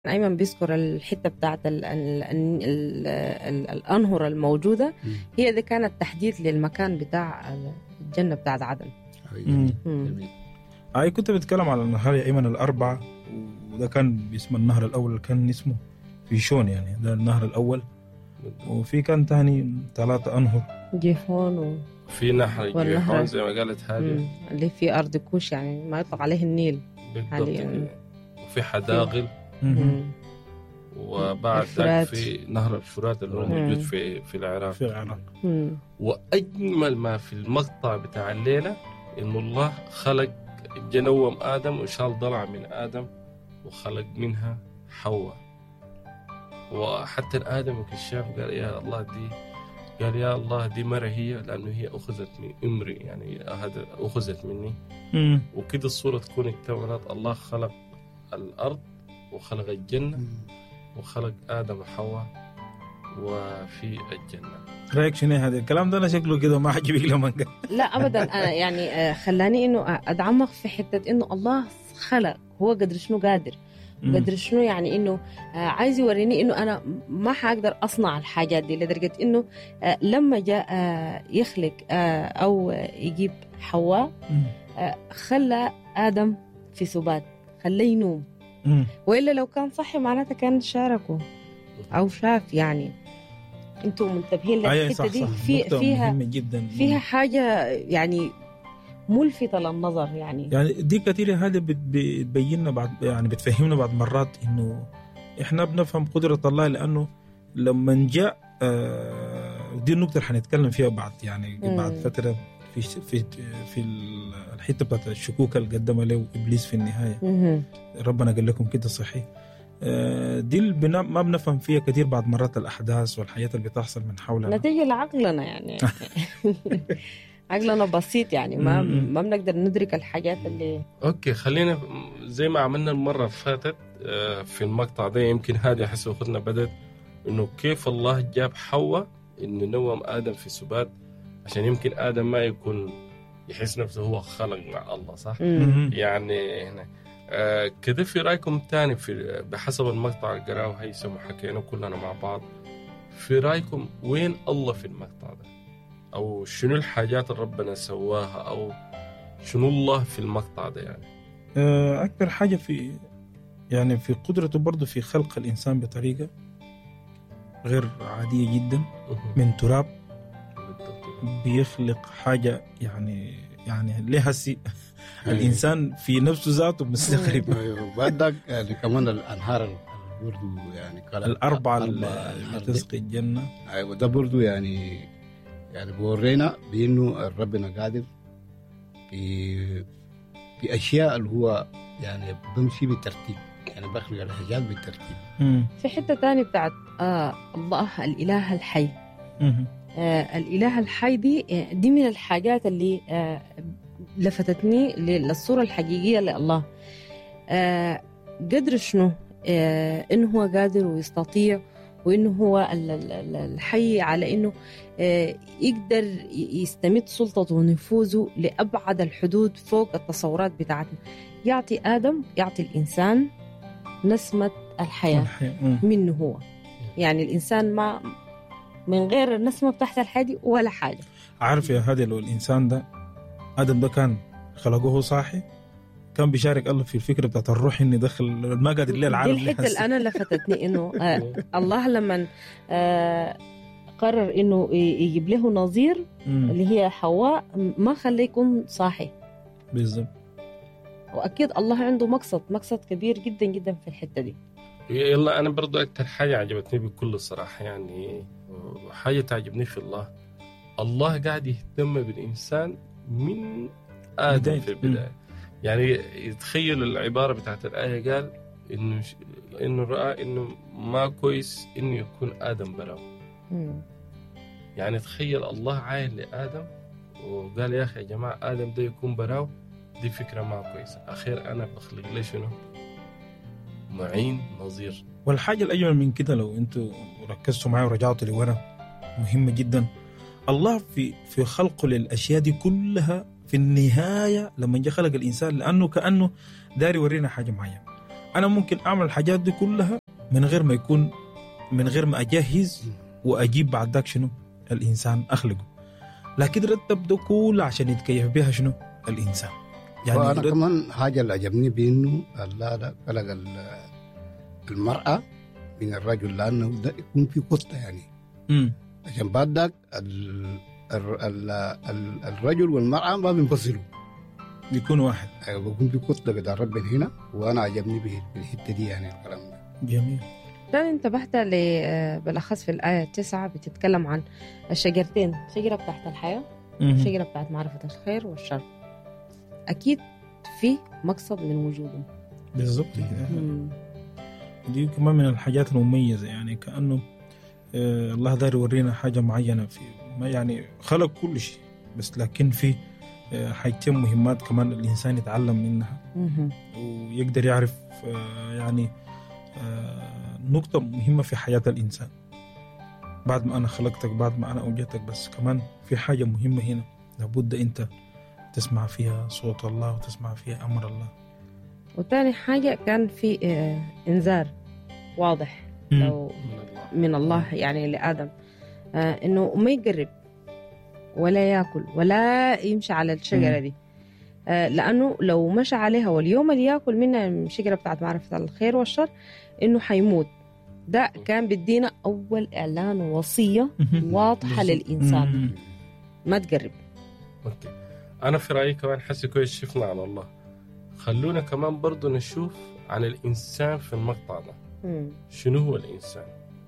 ايمن بيذكر الحته بتاعت ال ال ال ال الانهر الموجوده هي دي كانت تحديد للمكان بتاع الجنه بتاعت عدن مم. مم. جميل. اي كنت بتكلم على النهر يا ايمن الاربعه وده كان باسم النهر الاول اللي كان اسمه فيشون يعني ده النهر الاول وفي كان تاني ثلاثة انهر جيفون و... في نهر والنهر. جيحون زي ما قالت هذه مم. اللي في ارض كوش يعني ما يطلق عليه النيل بالضبط حالياً. كده. وفي حداغل مم. مم. وبعد الفرات. ذاك في نهر الفرات اللي هو مم. موجود في في العراق في العراق مم. واجمل ما في المقطع بتاع الليله انه الله خلق جنوم ادم وشال ضلع من ادم وخلق منها حواء وحتى الادم الكشاف قال يا الله دي قال يا الله دي مرة هي لانه هي اخذت من امري يعني هذا اخذت مني مم. وكده الصوره تكون اكتملت الله خلق الارض وخلق الجنه وخلق ادم وحواء وفي الجنه رايك شنو هذا الكلام ده انا شكله كده ما عجبك لما قال لا ابدا انا يعني آه، خلاني انه اتعمق في حته انه الله خلق هو قدر شنو قادر مم. قدر شنو يعني انه آه، عايز يوريني انه انا ما حقدر اصنع الحاجات دي لدرجه انه آه، لما جاء آه، يخلق آه، او آه، يجيب حواء مم. آه، خلى ادم في سبات خليه ينوم مم. والا لو كان صحي معناتها كان شاركه او شاف يعني انتم منتبهين اي للحته صح دي صح في نقطة فيها مهمة جدا فيها حاجه يعني ملفته للنظر يعني يعني دي كثير هذه بت- بتبيننا بعد يعني بتفهمنا بعد مرات انه احنا بنفهم قدرة الله لانه لما جاء آه، دي النقطة اللي حنتكلم فيها بعد يعني مم. بعد فترة في في في الحتة بتاعت الشكوك اللي قدمها له ابليس في النهاية مهم. ربنا قال لكم كده صحيح آه، دي اللي بنا- ما بنفهم فيها كثير بعد مرات الاحداث والحياة اللي بتحصل من حولنا نتيجه لعقلنا يعني عقلنا بسيط يعني ما مم. ما بنقدر ندرك الحاجات اللي اوكي خلينا زي ما عملنا المره اللي فاتت آه، في المقطع ده يمكن هذه احس اخذنا بدت انه كيف الله جاب حواء انه نوم ادم في سبات عشان يمكن ادم ما يكون يحس نفسه هو خلق مع الله صح؟ مم. مهم. يعني هنا آه كده في رايكم تاني في بحسب المقطع اللي قراه هيثم وحكينا كلنا مع بعض في رايكم وين الله في المقطع ده؟ او شنو الحاجات اللي ربنا سواها او شنو الله في المقطع ده يعني؟ آه، أكثر حاجة في يعني في قدرته برضه في خلق الإنسان بطريقة غير عادية جدا من تراب بالضبط. بيخلق حاجة يعني يعني لها سي الإنسان في نفسه ذاته مستغرب ايوه بعد ذاك يعني كمان الانهار ال- برضو يعني قال الأربعة اللي الأربعة اللي الأرض. تسقي الجنة ايوه ده برضو يعني يعني بورينا بانه ربنا قادر في في اشياء اللي هو يعني بمشي بالترتيب يعني بخلق الحاجات بالترتيب مم. في حته تانية بتاعت آه الله الاله الحي مم. آه الإله الحي دي آه، دي من الحاجات اللي آه لفتتني للصورة الحقيقية لله آه قدر شنو آه إنه هو قادر ويستطيع وإنه هو ال- ال- ال- الحي على إنه آه يقدر ي- يستمد سلطته ونفوذه لأبعد الحدود فوق التصورات بتاعتنا يعطي آدم يعطي الإنسان نسمة الحياة الحياة. مم. منه هو يعني الإنسان ما من غير النسمة بتاعت الحياة دي ولا حاجة عارف يا هادي لو الإنسان ده آدم ده كان خلقه صاحي كان بيشارك الله في الفكرة بتاعت الروح إنه يدخل ما قادر ليه دي العالم الحتة اللي أنا لفتتني إنه آه الله لما آه قرر إنه ي- يجيب له نظير مم. اللي هي حواء ما خليه يكون صاحي بالظبط وأكيد الله عنده مقصد مقصد كبير جدا جدا في الحتة دي يلا انا برضو اكثر حاجه عجبتني بكل صراحه يعني حاجه تعجبني في الله الله قاعد يهتم بالانسان من ادم بداية. في البدايه يعني يتخيل العباره بتاعت الايه قال انه ش- انه راى انه ما كويس انه يكون ادم براو مم. يعني تخيل الله عاين لادم وقال يا اخي يا جماعه ادم ده يكون براو دي فكره ما كويسه اخير انا بخلق لي شنو معين نظير والحاجة الأجمل من كده لو أنتوا ركزتوا معي ورجعتوا لورا مهمة جدا الله في في خلقه للأشياء دي كلها في النهاية لما جاء خلق الإنسان لأنه كأنه داري يورينا حاجة معينة انا ممكن اعمل الحاجات دي كلها من غير ما يكون من غير ما اجهز واجيب بعد ذاك شنو الانسان اخلقه لكن رتب ده كله عشان يتكيف بها شنو الانسان يعني وانا رت- كمان حاجه اللي عجبني بانه الله ده خلق ال- المراه من الرجل لانه ده يكون في قطه يعني مم. عشان بعد ذاك ال- ال- ال- ال- الرجل والمراه ما بينفصلوا بيكون واحد أيوة، بيكون في قطه بتاع ربنا هنا وانا عجبني به- بالحته دي يعني الكلام ده جميل ده انتبهت ل آه، بالاخص في الايه التسعه بتتكلم عن الشجرتين شجره بتاعت الحياه مم. شجره بتاعت معرفه الخير والشر اكيد في مقصد من وجودهم بالضبط كده مم. دي كمان من الحاجات المميزة يعني كأنه آه، الله داير يورينا حاجة معينة في ما يعني خلق كل شيء بس لكن في آه، حاجتين مهمات كمان الإنسان يتعلم منها مهم. ويقدر يعرف آه، يعني آه، نقطة مهمة في حياة الإنسان بعد ما أنا خلقتك بعد ما أنا أوجدتك بس كمان في حاجة مهمة هنا لابد أنت تسمع فيها صوت الله وتسمع فيها أمر الله وتاني حاجه كان في آه، انذار واضح لو من الله من الله يعني لآدم آه إنه ما يقرب ولا ياكل ولا يمشي على الشجرة مم. دي آه لأنه لو مشى عليها واليوم اللي ياكل منها الشجرة بتاعت معرفة الخير والشر إنه حيموت ده كان بدينا أول إعلان ووصية واضحة بالضبط. للإنسان مم. ما تقرب اوكي انا في رايي كمان حسي كويس شفنا عن الله خلونا كمان برضو نشوف عن الانسان في المقطع ده مم. شنو هو الانسان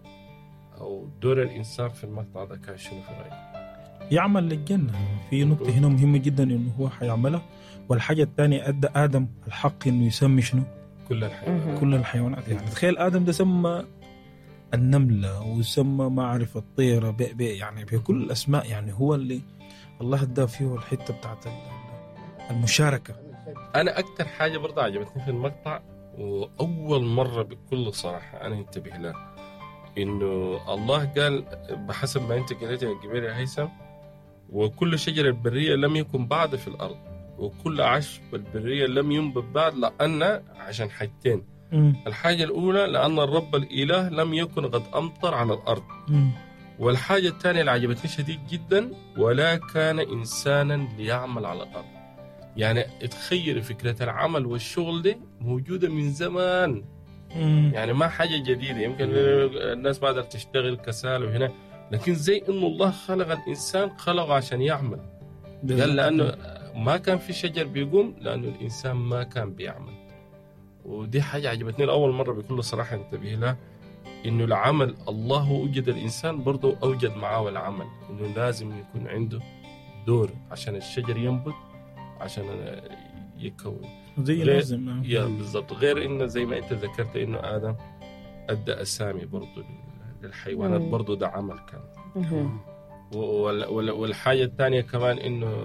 او دور الانسان في المقطع ده كان شنو في رايك يعمل للجنة في نقطة هنا مهمة جدا إنه هو حيعملها والحاجة الثانية أدى آدم الحق إنه يسمي شنو كل الحيوانات مهم. كل الحيوانات يعني تخيل آدم ده سمى النملة وسمى ما أعرف الطيرة بئ بئ يعني بكل الأسماء يعني هو اللي الله اداه فيه الحتة بتاعت ال- المشاركة انا اكثر حاجه برضه عجبتني في المقطع واول مره بكل صراحه انا انتبه لها انه الله قال بحسب ما انت قريت يا جبير يا هيثم وكل شجره البريه لم يكن بعد في الارض وكل عشب البريه لم ينبت بعد لان عشان حاجتين مم. الحاجه الاولى لان الرب الاله لم يكن قد امطر على الارض مم. والحاجة الثانية اللي عجبتني شديد جدا ولا كان إنسانا ليعمل على الأرض يعني تخيل فكرة العمل والشغل دي موجودة من زمان مم. يعني ما حاجة جديدة يمكن الناس ما قدرت تشتغل كسال وهنا لكن زي إنه الله خلق الإنسان خلقه عشان يعمل قال لأنه ما كان في شجر بيقوم لأنه الإنسان ما كان بيعمل ودي حاجة عجبتني لأول مرة بكل صراحة انتبه لها إنه العمل الله وجد الإنسان برضه أوجد معاه العمل إنه لازم يكون عنده دور عشان الشجر ينبت عشان يكون زي غير- لازم آه. يا بالضبط غير إنه زي ما أنت ذكرت إنه آدم أدى أسامي برضه للحيوانات مم. برضه ده عمل كان مهم. وال- وال- والحاجة الثانية كمان إنه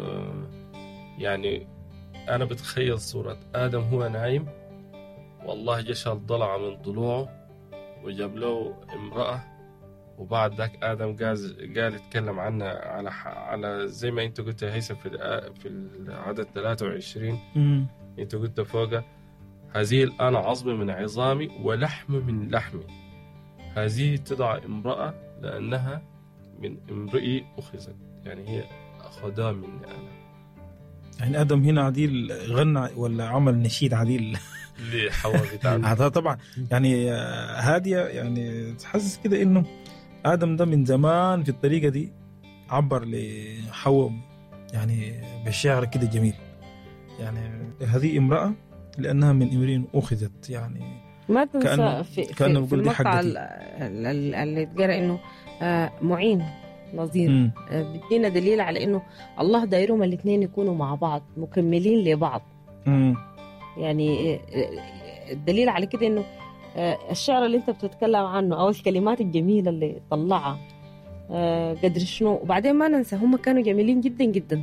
يعني أنا بتخيل صورة آدم هو نايم والله جشى الضلع من ضلوعه وجاب له امرأة وبعد ذاك آدم قال قال يتكلم عنها على ح- على زي ما أنت قلت يا هيثم في الآ- في العدد 23 مم. أنت قلت فوق هذه الآن عظم من عظامي ولحم من لحمي هذه تدعى امرأة لأنها من امرئي أخذت يعني هي أخذها مني أنا يعني ادم هنا عديل غنى ولا عمل نشيد عديل لحواء بتاعتي هذا طبعا يعني آه، هاديه يعني تحسس كده انه ادم ده من زمان في الطريقه دي عبر لحواء يعني بشعر كده جميل يعني هذه امراه لانها من امرئ اخذت يعني ما تنسى كأنه- في, كأنه في, في بيقول دي المقطع حقتي. ال- ال- ال- اللي اتقرا انه آه، معين نظير مم. آه، بيدينا دليل على انه الله دايرهم الاثنين يكونوا مع بعض مكملين لبعض مم. يعني آه، آه، الدليل على كده انه آه، الشعر اللي انت بتتكلم عنه او الكلمات الجميله اللي طلعها آه، قدر شنو وبعدين ما ننسى هم كانوا جميلين جدا جدا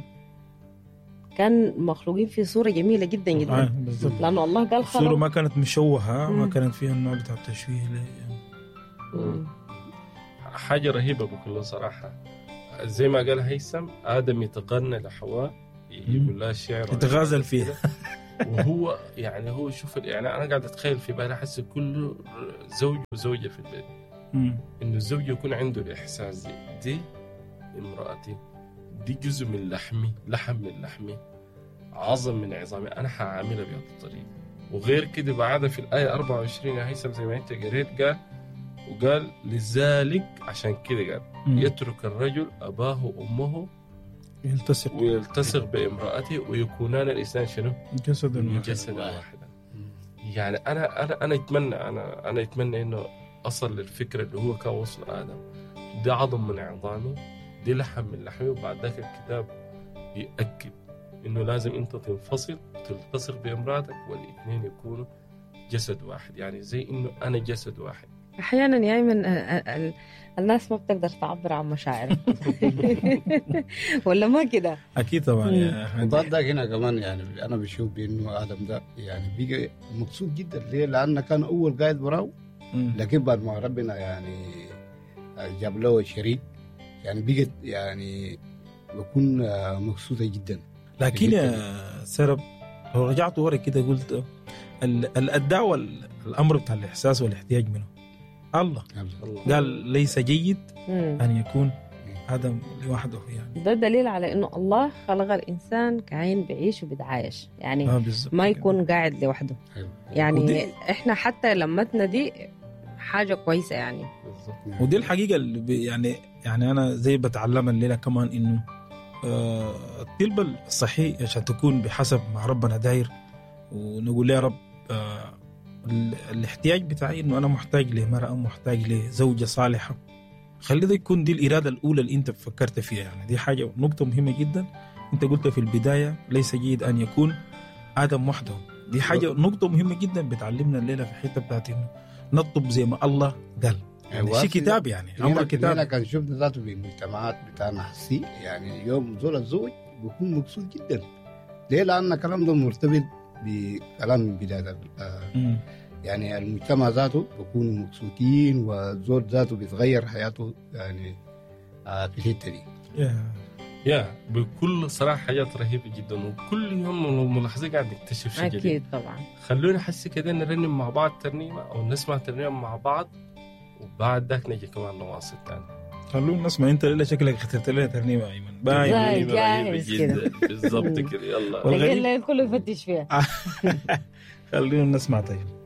كان مخلوقين في صوره جميله جدا آه جدا بالضبط لانه الله قال الصوره خلق ما كانت مشوهه ما مم. كانت فيها النوع بتاع التشويه اللي- مم. حاجة رهيبة بكل صراحة زي ما قال هيثم آدم يتغنى لحواء يقول لها شعر يتغازل فيها وهو يعني هو شوف يعني انا قاعد اتخيل في بالي احس كل زوج وزوجه في البيت مم. انه الزوج يكون عنده الاحساس دي دي امرأتي دي جزء من لحمي لحم من لحمي عظم من عظامي انا حعاملها بهذه الطريقه وغير كده بعدها في الايه 24 يا هيثم زي ما انت قريت قال وقال لذلك عشان كده قال مم. يترك الرجل اباه وامه يلتصق ويلتصق بامرأته ويكونان الاثنان شنو؟ جسد من واحد. جسد واحدا يعني انا انا انا اتمنى انا انا اتمنى انه اصل للفكره اللي هو كان وصل ادم دي عظم من عظامي دي لحم من لحمي وبعد ذاك الكتاب بيأكد انه لازم انت تنفصل تلتصق بامراتك والاثنين يكونوا جسد واحد يعني زي انه انا جسد واحد احيانا يا ايمن ال- ال- الناس ما بتقدر تعبر عن مشاعرها ولا ما كده اكيد طبعا مم. يا أحمد. وضد ذاك هنا كمان يعني انا بشوف بانه ادم ده يعني بقى مبسوط جدا ليه؟ لانه كان اول قاعد براو مم. لكن بعد ما ربنا يعني جاب له شريك يعني بقت يعني بكون مبسوطه جدا لكن يا سرب لو رجعت ورا كده قلت ال- ال- الدعوه ال- الامر بتاع الاحساس والاحتياج منه الله قال ليس جيد مم. ان يكون ادم لوحده يعني ده دليل على انه الله خلق الانسان كعين بيعيش وبيتعايش يعني اه بالظبط ما كده. يكون قاعد لوحده حلو. يعني ودي- احنا حتى لمتنا دي حاجه كويسه يعني بالضبط ودي الحقيقه اللي بي- يعني يعني انا زي بتعلم الليله كمان انه آه الطلب الصحيح عشان تكون بحسب ما ربنا داير ونقول يا رب آه ال- الاحتياج بتاعي انه انا محتاج لمراه محتاج لزوجه صالحه خلي ده يكون دي الاراده الاولى اللي انت فكرت فيها يعني دي حاجه نقطه مهمه جدا انت قلت في البدايه ليس جيد ان يكون ادم وحده دي حاجه نقطه مهمه جدا بتعلمنا الليله في الحته بتاعت انه نطلب زي ما الله قال يعني أيوة. شيء كتاب يعني امر هنا كتاب هنا كان شفنا ذاته في المجتمعات بتاعنا حسي يعني يوم زول الزوج بيكون مبسوط جدا ليه؟ لان الكلام ده مرتبط بكلام من بدايه ال- مم. يعني المجتمع ذاته بيكون مبسوطين والزول ذاته بيتغير حياته يعني آه، في الحته دي يا. يا بكل صراحه حاجات رهيبه جدا وكل يوم لو ملاحظين قاعد نكتشف شيء جديد اكيد طبعا خلونا حسي كده نرنم مع بعض ترنيمه او نسمع ترنيمه مع بعض وبعد ذاك نجي كمان نواصل تاني خلونا نسمع انت ليلة شكلك اخترت لنا ترنيمه ايمن باين زي ترنيمة رهيبة جاهز جدا بالضبط كده يلا والغريب- الليل كله يفتش فيها خلونا نسمع طيب